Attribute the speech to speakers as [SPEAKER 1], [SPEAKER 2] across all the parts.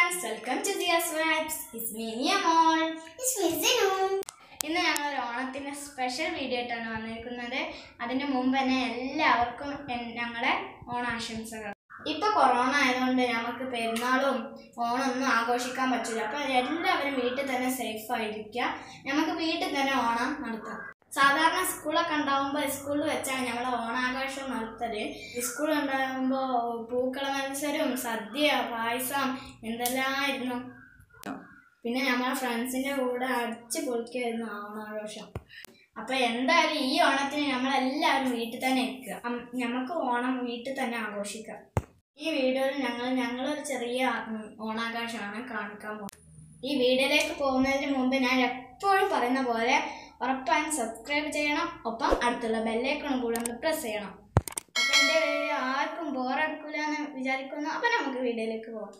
[SPEAKER 1] friends welcome to Diya's vibes it's me Niya മോൾ ഇന്ന് ഞങ്ങൾ ഒരു ഓണത്തിന് സ്പെഷ്യൽ വീഡിയോ ആയിട്ടാണ് വന്നിരിക്കുന്നത് അതിന് മുമ്പ് തന്നെ എല്ലാവർക്കും എൻ- ഞങ്ങളെ ഓണാശംസകൾ ഇപ്പൊ കൊറോണ ആയതുകൊണ്ട് നമുക്ക് പെരുന്നാളും ഓണമൊന്നും ആഘോഷിക്കാൻ പറ്റില്ല അപ്പൊ എല്ലാവരും വീട്ടിൽ തന്നെ സേഫ് ആയിരിക്കുക നമുക്ക് വീട്ടിൽ തന്നെ ഓണം നടത്താം സാധാരണ സ്കൂളൊക്കെ ഉണ്ടാവുമ്പോൾ സ്കൂളിൽ വെച്ചാണ് ഞങ്ങൾ ഓണാഘോഷം നടത്തല് സ്കൂൾ ഉണ്ടാകുമ്പോൾ പൂക്കള മത്സരവും സദ്യ പായസം എന്തെല്ലാമായിരുന്നു പിന്നെ നമ്മളെ ഫ്രണ്ട്സിന്റെ കൂടെ അടിച്ച് പൊളിക്കായിരുന്നു ഓണാഘോഷം അപ്പൊ എന്തായാലും ഈ ഓണത്തിന് നമ്മളെല്ലാവരും വീട്ടിൽ തന്നെ ഇരിക്കുക അം- നമുക്ക് ഓണം വീട്ടിൽ തന്നെ ആഘോഷിക്കാം ഈ വീഡിയോയിൽ ഞങ്ങൾ ഞങ്ങളൊരു ചെറിയ ഉം, ഓണാഘോഷമാണ് കാണിക്കാൻ പോകുന്നത് ഈ വീഡിയോയിലേക്ക് പോകുന്നതിന് മുമ്പ് ഞാൻ എപ്പോഴും പറയുന്ന പോലെ ഉറപ്പായും സബ്സ്ക്രൈബ് ചെയ്യണം ഒപ്പം അടുത്തുള്ള ബെല്ലൈക്കണും കൂടെ ഒന്ന് പ്രസ് ചെയ്യണം അപ്പൊ എൻ്റെ വീഡിയോ ആർക്കും ബോറടിക്കില്ല എന്ന് വിചാരിക്കുന്നു അപ്പൊ നമുക്ക് വീഡിയോയിലേക്ക് പോകാം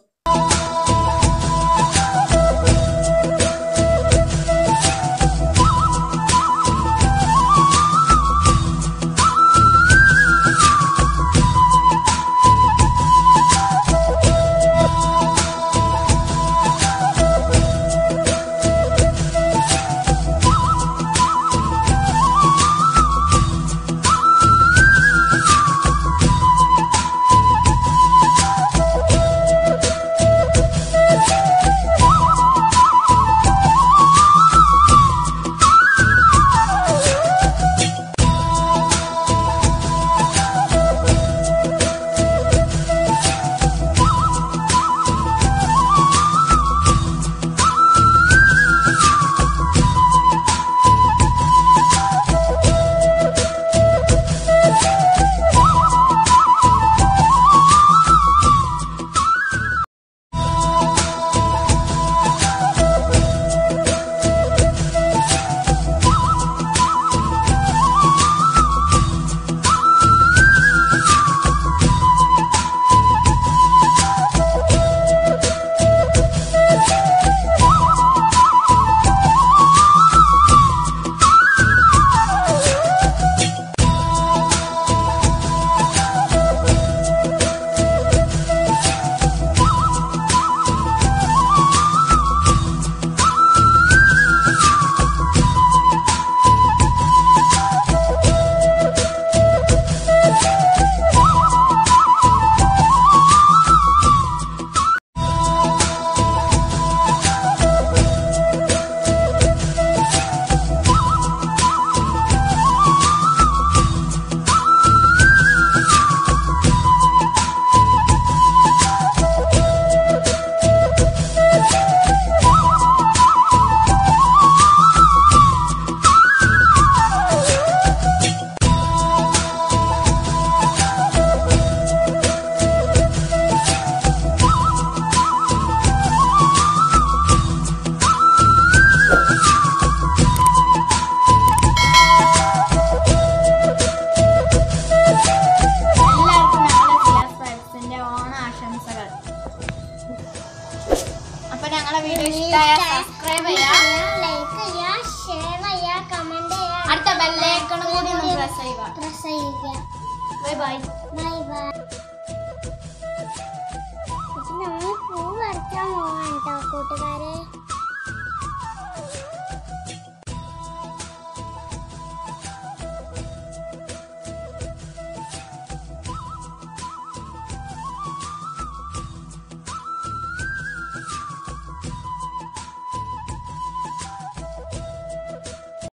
[SPEAKER 1] എല്ലാവർക്കും ഞങ്ങളുടെ സിയാസ് വൈബ്സിന്റെ ഓണ ആശംസകൾ അപ്പൊ ഞങ്ങളെ വീഡിയോ ഇഷ്ടമായ സബ്സ്ക്രൈബ് ചെയ്യാം
[SPEAKER 2] ലൈക്ക് ചെയ്യാ ഷെയർ ചെയ്യാ കമന്റ് ചെയ്യാ
[SPEAKER 1] അടുത്ത ബെല്ലൈക്കണും കൂടി ഒന്ന് പ്രസ് ചെയ്യുക
[SPEAKER 2] പ്രസ് ചെയ്യുക
[SPEAKER 1] ബൈ ബൈ
[SPEAKER 2] ബൈ ബൈ നമ്മൾ പൂ വരയ്ക്കാൻ പോവാണ് കേട്ടോ കൂട്ടുകാരെ